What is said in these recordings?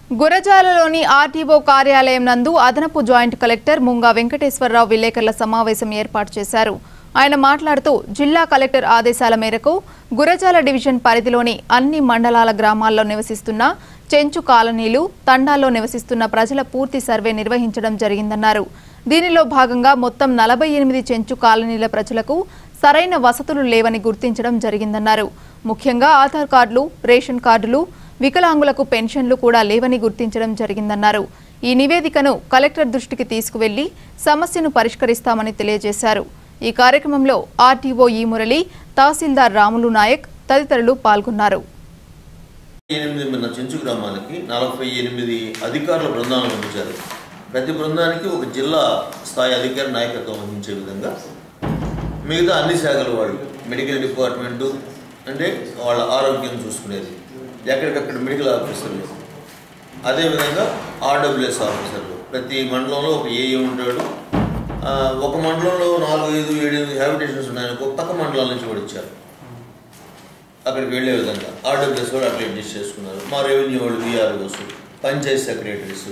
గురజాలలోని RTO కార్యాలయం నందు అదనపు జాయింట్ కలెక్టర్ ముంగా వెంకటేశ్వరరావు విలేకరుల సమావేశం ఏర్పాటు చేశారు ఆయన మాట్లాడుతూ జిల్లా కలెక్టర్ ఆదేశాల మేరకు గురజాల డివిజన్ పరిధిలోని అన్ని మండలాల గ్రామాల్లో నివసిస్తున్న చెంచు కాలనీలు తండాల్లో నివసిస్తున్న ప్రజల పూర్తి సర్వే నిర్వహించడం జరిగిందన్నారు దీనిలో భాగంగా మొత్తం నలభై ఎనిమిది చెంచు కాలనీల ప్రజలకు సరైన వసతులు లేవని గుర్తించడం జరిగిందన్నారు ముఖ్యంగా ఆధార్ కార్డులు రేషన్ కార్డులు వికలాంగులకు పెన్షన్లు కూడా లేవని గుర్తించడం జరిగిందన్నారు ఈ నివేదికను కలెక్టర్ దృష్టికి తీసుకువెళ్లి సమస్యను పరిష్కరిస్తామని తెలియజేశారు ఈ కార్యక్రమంలో ఆర్టీఓ ఈ మురళి తహసీల్దార్ రాములు నాయక్ తదితరులు పాల్గొన్నారు ఎనిమిది మన చెంచు గ్రామాలకి నలభై ఎనిమిది అధికారుల బృందాలను పంపించారు ప్రతి బృందానికి ఒక జిల్లా స్థాయి అధికారి నాయకత్వం వహించే విధంగా మిగతా అన్ని శాఖల వాళ్ళు మెడికల్ డిపార్ట్మెంటు అంటే వాళ్ళ ఆరోగ్యం చూసుకునేది ఎక్కడికక్కడ మెడికల్ ఆఫీసర్లు అదేవిధంగా ఆర్డబ్ల్యూఎస్ ఆఫీసర్లు ప్రతి మండలంలో ఒక ఏఏ ఉంటాడు ఆ, ఒక మండలంలో నాలుగు ఐదు ఏడు ఎనిమిది హ్యాబిటేషన్స్ ఉన్నాయని ఒక పక్క మండలాల నుంచి కూడా ఇచ్చారు అక్కడికి వెళ్ళే విధంగా ఆర్డబ్ల్యూఎస్ కూడా అట్లా అడ్జస్ట్ చేసుకున్నారు మా రెవెన్యూ వాళ్ళు విఆర్ఓస్ పంచాయత్ సెక్రటరీస్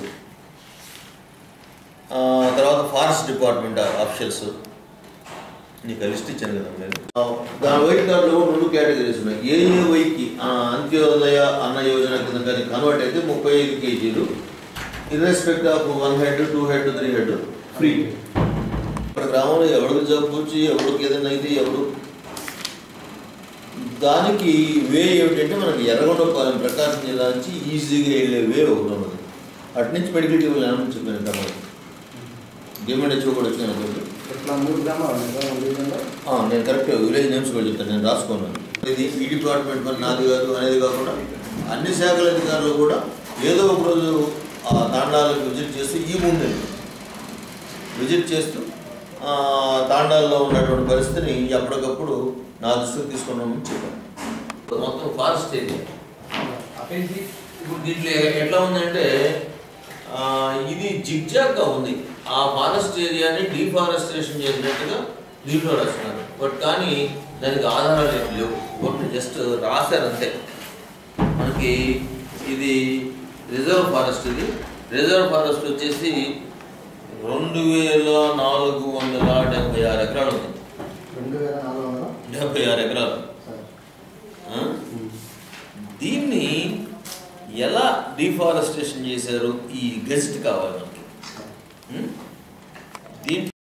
తర్వాత ఫారెస్ట్ డిపార్ట్మెంట్ ఆఫీషియల్స్ నీకు లిస్ట్ ఇచ్చాను కదా నేను ఆ, దాని వైట్ కార్డులో రెండు కేటగిరీస్ ఉన్నాయి ఏఏవైకి అంత్యోదయ అన్న యోజన కింద కానీ కన్వర్ట్ అయితే ముప్పై ఐదు కేజీలు irrespective of one head two head three head free ఇక్కడ గ్రామంలో ఎవరికి జబ్బు వచ్చి ఎవరికి ఏదైనా అయితే ఎవరు దానికి వే ఏమిటంటే మనకి ఎర్రగొండపాలెం ప్రకాశం జిల్లా నుంచి ఈజీగా వెళ్ళే వే ఒకటి ఉన్నది అటు నుంచి మెడికల్ టీమ్ అని చెప్పాను కాబట్టి డిఎంఎన్హెచ్ఓ కూడా వచ్చాను అనుకోండి ఇట్లా మూడు గ్రామాలు ఉన్నాయి కదా ఒక విధంగా ఆ, నేను కరెక్ట్ విలేజ్ నేమ్స్ కూడా చెప్తాను నేను రాసుకున్నాను ఇది ఈ డిపార్ట్మెంట్ పని నాది కాదు అనేది కాకుండా అన్ని శాఖల అధికారులు కూడా ఏదో ఒక రోజు ఆ తాండాలకు విజిట్ చేస్తూ ఈ ముందు విజిట్ చేస్తూ ఆ, తాండాల్లో ఉన్నటువంటి పరిస్థితిని ఎప్పటికప్పుడు నా దృష్టికి తీసుకున్నామని చెప్పాను మొత్తం ఫారెస్ట్ ఏరియా ఇప్పుడు దీంట్లో ఎట్లా ఉందంటే ఆ, ఇది జిగ్జాగ్గా ఉంది ఆ ఫారెస్ట్ ఏరియాని డిఫారెస్టేషన్ చేసినట్టుగా దీంట్లో రాస్తున్నారు బట్ కానీ దానికి ఆధారాలు ఏం లేవు ఒకటి జస్ట్ రాశారు అంతే మనకి ఇది రిజర్వ్ ఫారెస్ట్ ఇది రిజర్వ్ ఫారెస్ట్ వచ్చేసి రెండు వేల నాలుగు వందల డెబ్బై ఆరు ఎకరాలు ఉంది రెండు వేల నాలుగు వందల డెబ్బై ఆరు ఎకరాలు సరే ఆ? దీన్ని ఎలా డిఫారెస్టేషన్ చేశారు ఈ గెజిట్ కావాలి మనకి ఉం?